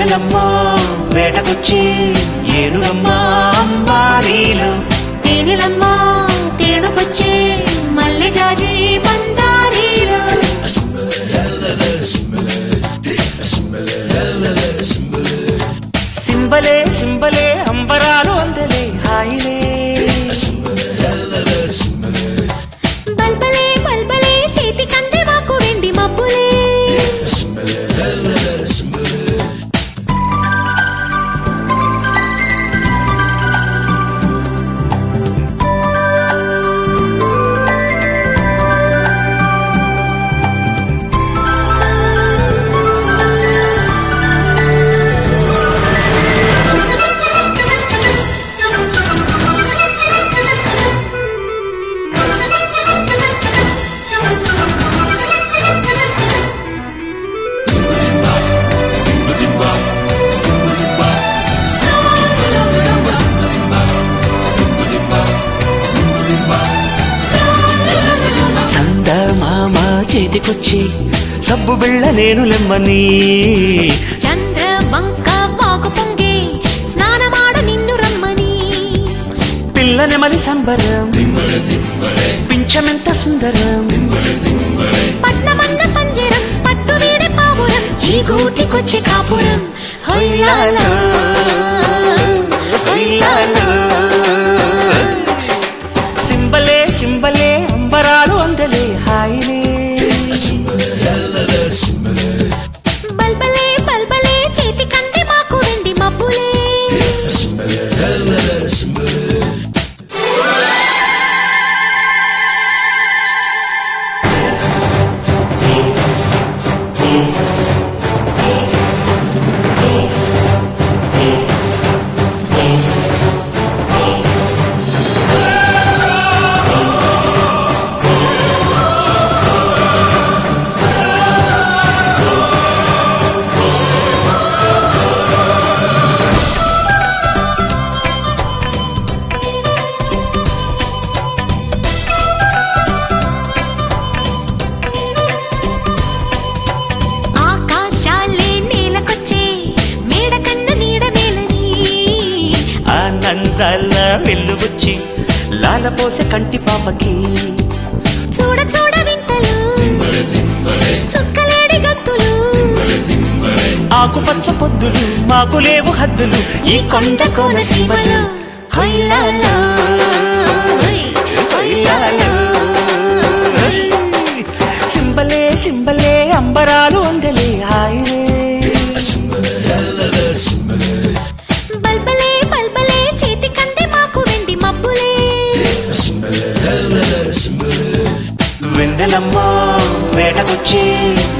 వెన్నెలమ్మ వేటకొచ్చి ఏనుగమ్మ అంబారీలు తేనెలమ్మ తేనుకొచ్చే మల్లె జాజి బందారీలు సింబలే సింబలే అంబరాలు అందలే హాయిలే బల్బలే బల్బలే చేతి కందే మాకు వెండి మబ్బులే చందమామ చేతికొచ్చి సబ్బు బిళ్ళ నేను లెమ్మని చంద్ర వంక వాకు పొంగే స్నానమాడ నిన్ను రమ్మని పిల్ల నెమలి సంబరం పింఛమెంత సుందరం పట్నమన్న పంజరం పట్టు వీడే పావురం ఈ గూటికొచ్చే కాపురం హొయ్యాలో హొయ్యాలో సింబలే సింబలే అంబరాలు అందలే హాయిలే బల్బలే బల్బలే చేతి కంది మాకు వెండి మబ్బులే ఆకాశాలే నేలకొచ్చే మేడ కన్న నీడ వేలని ఆనందాల వెల్లుబుచ్చి లాలపోసే కంటి పాపకి చూడ చూడ వింతలు చుక్కలేడి గంతులు ఆకుపచ్చ పొద్దులు మాకు లేవు హద్దులు ఈ కొండ కోన సీమలు హొయ్లాలో హొయ్, హొయ్లాలో హొయ్. సింబలే సింబలే అంబరాలు అందలే హాయిలే బల్బలే బల్బలే చేతి కంది మాకు వెండి మబ్బులే వెన్నెలమ్మ వేటకొచ్చి